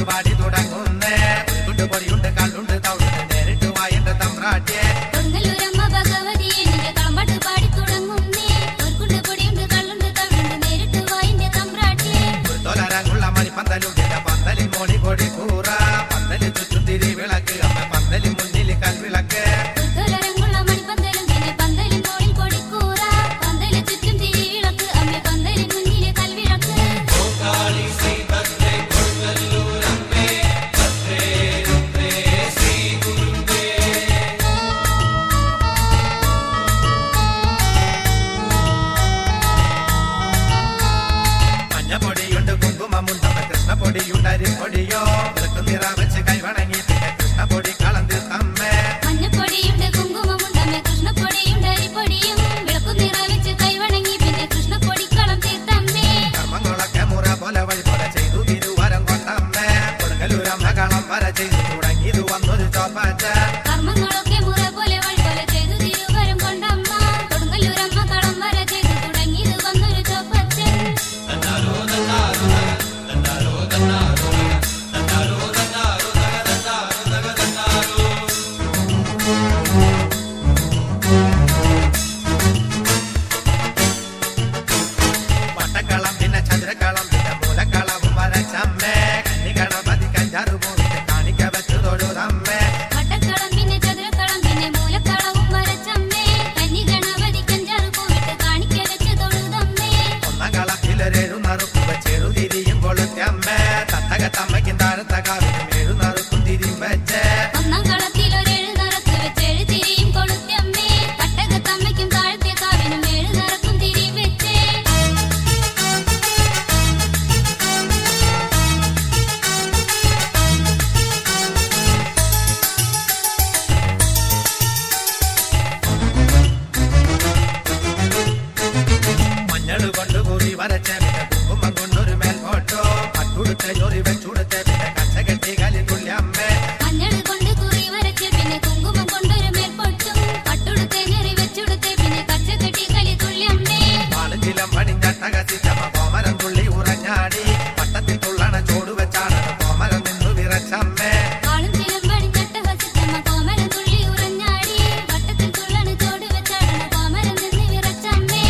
പാടി തുടങ്ങുന്നേ ഒരു പൊടിയുണ്ട് കള്ളുണ്ട് തവിടുണ്ട് നേരിട്ട് വായന്റെ തമ്പ്രാട്ടിയെ കൊടുങ്ങല്ലൂരമ്മ ഭഗവതിയെ നിന്റെ കളമ്പാട്ട് പാടി തുടങ്ങുന്നേ ഒരു പൊടിയുണ്ട് കള്ളുണ്ട് തവിടുണ്ട് നേരിട്ട് വായിന്റെ തമ്പ്രാട്ടിയെ ഒരു തൊലരങ്ങുള്ള മണിപ്പന്തലുണ്ട് പന്തലിൽ മോടി കൊടി കൂറ പന്തലിൽ ചുറ്റും തിരി വിളക്ക് അമ്മ പന്തലിൽ മുന്നിൽ കൽവിളക്ക് ഉത്തരരങ്ങുള്ള മണിപ്പന്തലും പിന്നെ പന്തലിൽ മോളിൽ കൊടിക്കൂറ പന്തലിൽ ചുറ്റും തിരിവിളക്ക് അമ്മ പന്തലിൽ മുന്നിലെ കൽവിളക്ക് മഞ്ഞപ്പൊടിയുണ്ട് കുങ്കുമമുണ്ട് കൃഷ്ണപ്പൊടിയുണ്ട് അരിപ്പൊടിയോ വിളക്ക് നിറ വെച്ച് കൈവണങ്ങി പിന്നെ കൃഷ്ണപ്പൊടി കളന്തി തമ്മേ മഞ്ഞപ്പൊടിയുണ്ട് കുങ്കുമമുണ്ട് അമ്മ കൃഷ്ണപ്പൊടിയുണ്ട് അരിപ്പൊടിയും വിളക്കു നിറവെച്ച് കൈവണങ്ങി പിന്നെ കൃഷ്ണപ്പൊടിക്കളം തീർത്തമ്മേ കർമ്മങ്ങളൊക്കെ മുറ പോലെ വഴി പോലെ ചെയ്തു തിരുവരം കൊണ്ടമ്മേ കൊടുങ്ങലൂരമ്മ കളം വര ചെയ്തു തുടങ്ങിയത് വന്നൊരു ചോപ്പാറ്റ കർമ്മങ്ങളൊക്കെ മുറ പോലെ വഴി പോലെ ചെയ്തു തിരുവരം കൊണ്ടമ്മ കൊടുങ്ങല്ലൂരമ്മ കളം വര ചെയ്തു തുടങ്ങിയത് വന്നൊരു ചോപ്പച്ചൻ വട്ടക്കളം പിന്നെ ചതുരക്കളം പിന്നെ മൂലക്കളവും വരച്ചമ്മേ കന്നി ഗണപതി കഞ്ചാറു പോയിട്ട് കാണിക്ക വെച്ചു തൊഴുതമ്മേ വട്ടക്കളം പിന്നെ ചതുരക്കളം പിന്നെ മൂലക്കളവും വരച്ചമ്മേ കന്നി ഗണപതി കഞ്ചാറ് പോയിട്ട് കാണിക്ക വെച്ച് തൊഴുതമ്മേ ഒന്നാം കളത്തിലൊരെഴുന്നറുപ്പ് വെച്ചെഴു തിരിയും കൊളുത്തമ്മേ തത്തകത്തമ്മയ്ക്കും താഴത്ത കാവിനും എഴുന്നറുക്കും തിരിയും വെച്ച് ഒന്നാം കളത്തിൽ ഒരേഴ് നിറക്ക് വെച്ച് ഏഴ് തിരിയും കൊളുത്തമ്മേ കട്ടകത്തമ്മയ്ക്കും താഴത്തെ കാവിനും ഏഴ് നിറക്കും തിരി വെച്ചേ മഞ്ഞള് കൊണ്ട് കുറി വരച്ച പിന്നെ കുങ്കുമം കൊണ്ടൊരു മേൽപോട്ടോ പട്ടുടുത്ത ഞൊറി വെച്ചുടുത്ത പിന്നെ കച്ച കെട്ടി കലി തുള്ളിയമ്മേ മഞ്ഞൾ കൊണ്ട് കുറി വരച്ച് പിന്നെ കുങ്കുമം കൊണ്ടൊരു മേൽപ്പൊട്ടും പട്ടുടുത്തെ ഞെറി വെച്ചുടുത്തെ പിന്നെ കച്ച കെട്ടി കളി തുള്ളിയമ്മേ വാളഞ്ചിലം പടിഞ്ഞട്ടകസിച്ചമ്മ കോമരം തുള്ളി ഉറഞ്ഞാടി പട്ടത്തിൽ തുള്ളണ ചോട് വെച്ചാണ് കോമരം നിന്നു വിറച്ചമ്മേ ആളും ചിലമ്പടി ചട്ടഹസിച്ചമ്മ കോമരം തുള്ളി ഉറഞ്ഞാടി വട്ടത്തിൽ തുള്ളണ് ചോട് വെച്ചാടണ കോമരം നിന്ന് വിറച്ചമ്മേ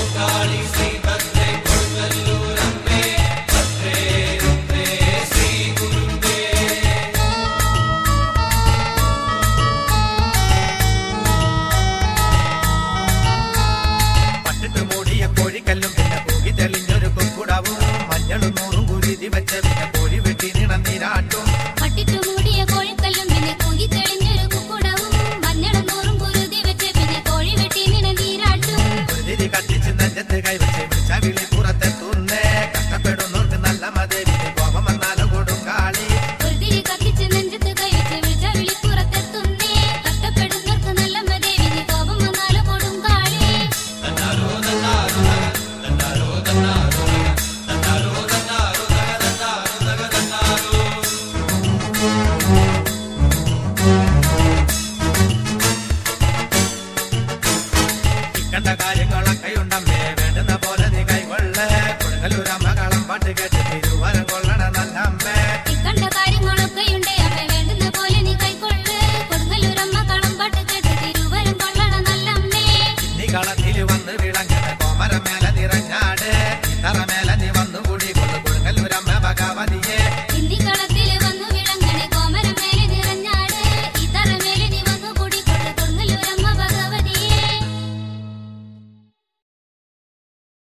പട്ടിട്ട് മൂടിയ കോഴിക്കല്ലും പിന്നെ പൂകി തെളിഞ്ഞൊരു കുക്കുടവും മഞ്ഞളും നൂറും കുരുതി വെച്ച പിന്നെ കോഴി വെട്ടി നിണന്നിരാട്ടും പട്ടിട്ടു മൂടിയ കോഴിക്കല്ലും പിന്നെ കൂകി തെളിഞ്ഞൊരു കുക്കുടവും മഞ്ഞളും നൂറും കുരുതി വെച്ച് പിന്നെ കോഴി വെട്ടി നിണനീരാട്ടും കുരുതി കത്തിച്ച് നെഞ്ചത്ത് കൈവച്ച് വിളിച്ച വിളി പുറത്തെത്തുന്നേ കഷ്ടപ്പെടുന്നവർക്ക് നല്ല മതേവി കോപം വന്നാലും കൊടും കാളി ഒരു തിരി കത്തിച്ച് നെഞ്ചത്ത് കൈവച്ച് വിളിച്ച വിളിപ്പുറത്തെത്തുന്നേ കഷ്ടപ്പെടുന്നവർക്ക് നല്ല മതേവിന് കോപം വന്നാലും കൊടും കാളി ഇക്കണ്ട കാര്യങ്ങളൊക്കെ ഉണ്ടമ്മേ വേണ്ടുന്ന പോലെ നീ കൈകൊള്ളേ കൊടുങ്ങലൂരമ്മ കളം പാട്ട് കേട്ട് തിരുവരം